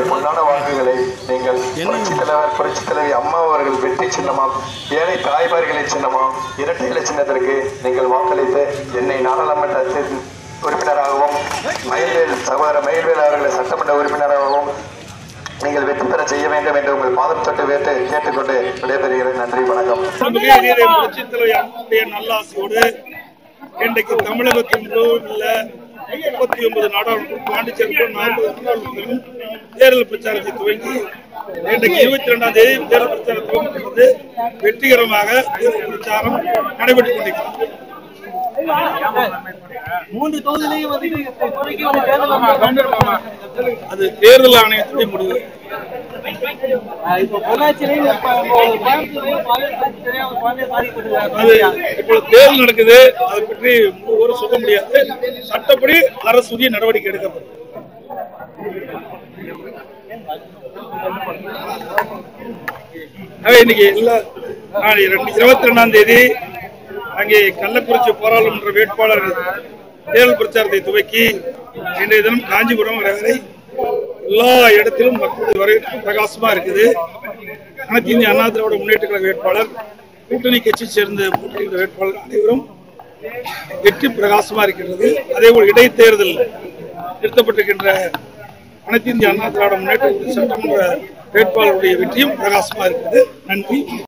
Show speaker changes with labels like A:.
A: பொன்னான வாக்குகளை நீங்கள் புரட்சித் தலைவர் புரட்சித் தலைவி அம்மா அவர்கள் வெற்றி சின்னமாம் ஏழை தாய்மார்களை சின்னமாம் இரட்டை இலை சின்னத்திற்கு நீங்கள் வாக்களித்து என்னை நாடாளுமன்றத்தில் உறுப்பினராகவும் மயில்வேல் சகோதரர் மயில்வேல் அவர்களை சட்டமன்ற உறுப்பினராகவும் நீங்கள் வெற்றி பெற செய்ய வேண்டும் என்று உங்கள் பாதம் தொட்டு வேட்டு கேட்டுக்கொண்டு விடைபெறுகிறேன் நன்றி வணக்கம்
B: மிக நீரை புரட்சித் தலைவர் அம்மாவுடைய நல்லாசியோடு இன்றைக்கு தமிழகத்தின் முழுவதும் உள்ள முப்பத்தி ஒன்பது நாடாளுமன்ற பாண்டிச்சேரி நாற்பது நாடாளுமன்றம் தேர்தல் பிரச்சாரத்தை துவங்கி இன்றைக்கு இருபத்தி ரெண்டாம் தேதி தேர்தல் பிரச்சாரம் துவங்கப்பட்டது வெற்றிகரமாக தேர்தல் பிரச்சாரம் நடைபெற்றுக் கொண்டிருக்கிறது
C: மூன்று தொகுதியிலையும் வந்து இப்போதைக்கு வந்து தேர்தல்
B: அது தேர்தல் ஆணையத்துடைய முடிவு
C: ஆஹ் இப்போ பொள்ளாச்சியிலையும் இப்போ கோயம்புத்தூர்லையும் பாலியல் தெரியாம பாலியல்
B: அது
C: பாதிக்கப்பட்டிருக்காங்க
B: இப்போ தேர்தல் நடக்குது அதை பற்றி ஒரு சொல்ல முடியாது சட்டப்படி அரசு உரிய நடவடிக்கை எடுக்கப்படும் ஆக இன்னைக்கு எல்லா நாளை ரெண்டு- இருபத்தி ரெண்டாம் தேதி அங்கே கள்ளக்குறிச்சி பாராளுமன்ற வேட்பாளர் தேர்தல் பிரச்சாரத்தை துவக்கி இன்றைய தினம் காஞ்சிபுரம் வரை எல்லா இடத்திலும் மக்கள் வரை பிரகாசமா இருக்குது அனைத்து இந்திய அண்ணா திராவிட முன்னேற்ற கழக வேட்பாளர் கூட்டணி கட்சி சேர்ந்த போட்டியிடுகிற வேட்பாளர் அனைவரும் வெற்றி பிரகாசமா இருக்கிறது அதே போல் இடைத்தேர்தல் நிறுத்தப்பட்டிருக்கின்ற அனைத்து இந்திய அண்ணா திராவிட முன்னேற்ற கழக சட்டமன்ற வேட்பாளருடைய வெற்றியும் பிரகாசமா இருக்குது நன்றி